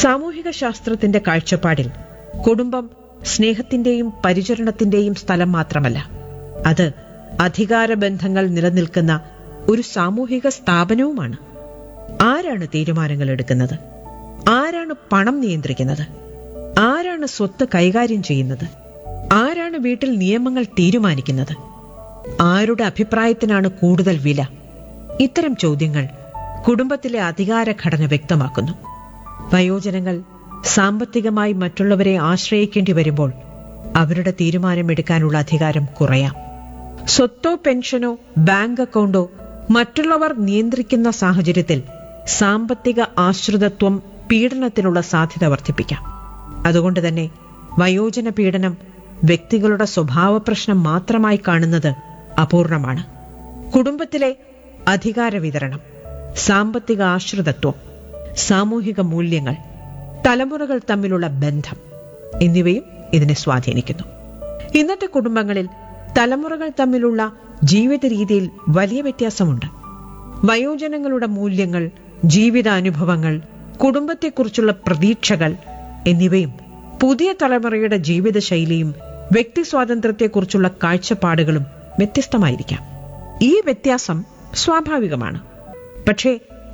സാമൂഹിക ശാസ്ത്രത്തിന്റെ കാഴ്ചപ്പാടിൽ കുടുംബം സ്നേഹത്തിന്റെയും പരിചരണത്തിന്റെയും സ്ഥലം മാത്രമല്ല അത് അധികാര ബന്ധങ്ങൾ നിലനിൽക്കുന്ന ഒരു സാമൂഹിക സ്ഥാപനവുമാണ് ആരാണ് തീരുമാനങ്ങൾ എടുക്കുന്നത് ആരാണ് പണം നിയന്ത്രിക്കുന്നത് ആരാണ് സ്വത്ത് കൈകാര്യം ചെയ്യുന്നത് ആരാണ് വീട്ടിൽ നിയമങ്ങൾ തീരുമാനിക്കുന്നത് ആരുടെ അഭിപ്രായത്തിനാണ് കൂടുതൽ വില ഇത്തരം ചോദ്യങ്ങൾ കുടുംബത്തിലെ അധികാര ഘടന വ്യക്തമാക്കുന്നു വയോജനങ്ങൾ സാമ്പത്തികമായി മറ്റുള്ളവരെ ആശ്രയിക്കേണ്ടി വരുമ്പോൾ അവരുടെ തീരുമാനമെടുക്കാനുള്ള അധികാരം കുറയാം സ്വത്തോ പെൻഷനോ ബാങ്ക് അക്കൗണ്ടോ മറ്റുള്ളവർ നിയന്ത്രിക്കുന്ന സാഹചര്യത്തിൽ സാമ്പത്തിക ആശ്രിതത്വം പീഡനത്തിനുള്ള സാധ്യത വർദ്ധിപ്പിക്കാം അതുകൊണ്ട് തന്നെ വയോജന പീഡനം വ്യക്തികളുടെ സ്വഭാവ പ്രശ്നം മാത്രമായി കാണുന്നത് അപൂർണമാണ് കുടുംബത്തിലെ അധികാര വിതരണം സാമ്പത്തിക ആശ്രിതത്വം സാമൂഹിക മൂല്യങ്ങൾ തലമുറകൾ തമ്മിലുള്ള ബന്ധം എന്നിവയും ഇതിനെ സ്വാധീനിക്കുന്നു ഇന്നത്തെ കുടുംബങ്ങളിൽ തലമുറകൾ തമ്മിലുള്ള ജീവിത രീതിയിൽ വലിയ വ്യത്യാസമുണ്ട് വയോജനങ്ങളുടെ മൂല്യങ്ങൾ ജീവിതാനുഭവങ്ങൾ കുടുംബത്തെക്കുറിച്ചുള്ള പ്രതീക്ഷകൾ എന്നിവയും പുതിയ തലമുറയുടെ ജീവിതശൈലിയും വ്യക്തി സ്വാതന്ത്ര്യത്തെക്കുറിച്ചുള്ള കാഴ്ചപ്പാടുകളും വ്യത്യസ്തമായിരിക്കാം ഈ വ്യത്യാസം സ്വാഭാവികമാണ് പക്ഷേ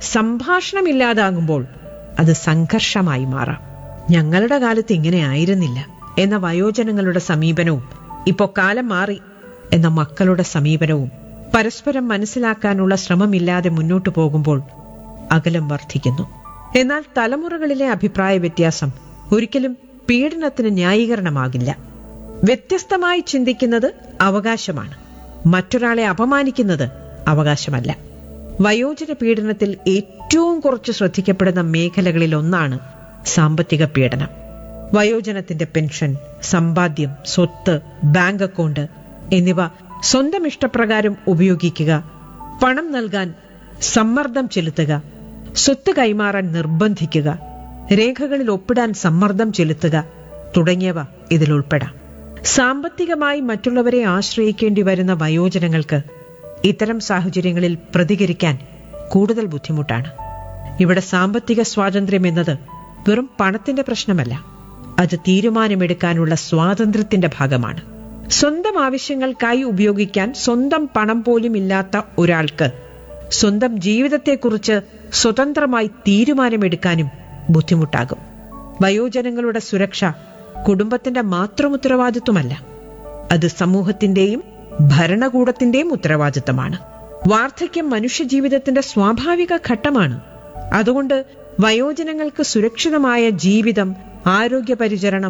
സംഭാഷണമില്ലാതാകുമ്പോൾ അത് സംഘർഷമായി മാറാം ഞങ്ങളുടെ കാലത്ത് ഇങ്ങനെ ആയിരുന്നില്ല എന്ന വയോജനങ്ങളുടെ സമീപനവും ഇപ്പോ കാലം മാറി എന്ന മക്കളുടെ സമീപനവും പരസ്പരം മനസ്സിലാക്കാനുള്ള ശ്രമമില്ലാതെ മുന്നോട്ടു പോകുമ്പോൾ അകലം വർദ്ധിക്കുന്നു എന്നാൽ തലമുറകളിലെ അഭിപ്രായ വ്യത്യാസം ഒരിക്കലും പീഡനത്തിന് ന്യായീകരണമാകില്ല വ്യത്യസ്തമായി ചിന്തിക്കുന്നത് അവകാശമാണ് മറ്റൊരാളെ അപമാനിക്കുന്നത് അവകാശമല്ല വയോജന പീഡനത്തിൽ ഏറ്റവും കുറച്ച് ശ്രദ്ധിക്കപ്പെടുന്ന മേഖലകളിൽ ഒന്നാണ് സാമ്പത്തിക പീഡനം വയോജനത്തിന്റെ പെൻഷൻ സമ്പാദ്യം സ്വത്ത് ബാങ്ക് അക്കൗണ്ട് എന്നിവ സ്വന്തം ഇഷ്ടപ്രകാരം ഉപയോഗിക്കുക പണം നൽകാൻ സമ്മർദ്ദം ചെലുത്തുക സ്വത്ത് കൈമാറാൻ നിർബന്ധിക്കുക രേഖകളിൽ ഒപ്പിടാൻ സമ്മർദ്ദം ചെലുത്തുക തുടങ്ങിയവ ഇതിൽ ഉൾപ്പെടാം സാമ്പത്തികമായി മറ്റുള്ളവരെ ആശ്രയിക്കേണ്ടി വരുന്ന വയോജനങ്ങൾക്ക് ഇത്തരം സാഹചര്യങ്ങളിൽ പ്രതികരിക്കാൻ കൂടുതൽ ബുദ്ധിമുട്ടാണ് ഇവിടെ സാമ്പത്തിക സ്വാതന്ത്ര്യം എന്നത് വെറും പണത്തിന്റെ പ്രശ്നമല്ല അത് തീരുമാനമെടുക്കാനുള്ള സ്വാതന്ത്ര്യത്തിന്റെ ഭാഗമാണ് സ്വന്തം ആവശ്യങ്ങൾക്കായി ഉപയോഗിക്കാൻ സ്വന്തം പണം പോലും ഇല്ലാത്ത ഒരാൾക്ക് സ്വന്തം ജീവിതത്തെക്കുറിച്ച് സ്വതന്ത്രമായി തീരുമാനമെടുക്കാനും ബുദ്ധിമുട്ടാകും വയോജനങ്ങളുടെ സുരക്ഷ കുടുംബത്തിന്റെ മാത്രം ഉത്തരവാദിത്വമല്ല അത് സമൂഹത്തിന്റെയും ഭരണകൂടത്തിന്റെയും ഉത്തരവാദിത്തമാണ് വാർദ്ധക്യം മനുഷ്യജീവിതത്തിന്റെ സ്വാഭാവിക ഘട്ടമാണ് അതുകൊണ്ട് വയോജനങ്ങൾക്ക് സുരക്ഷിതമായ ജീവിതം ആരോഗ്യ പരിചരണം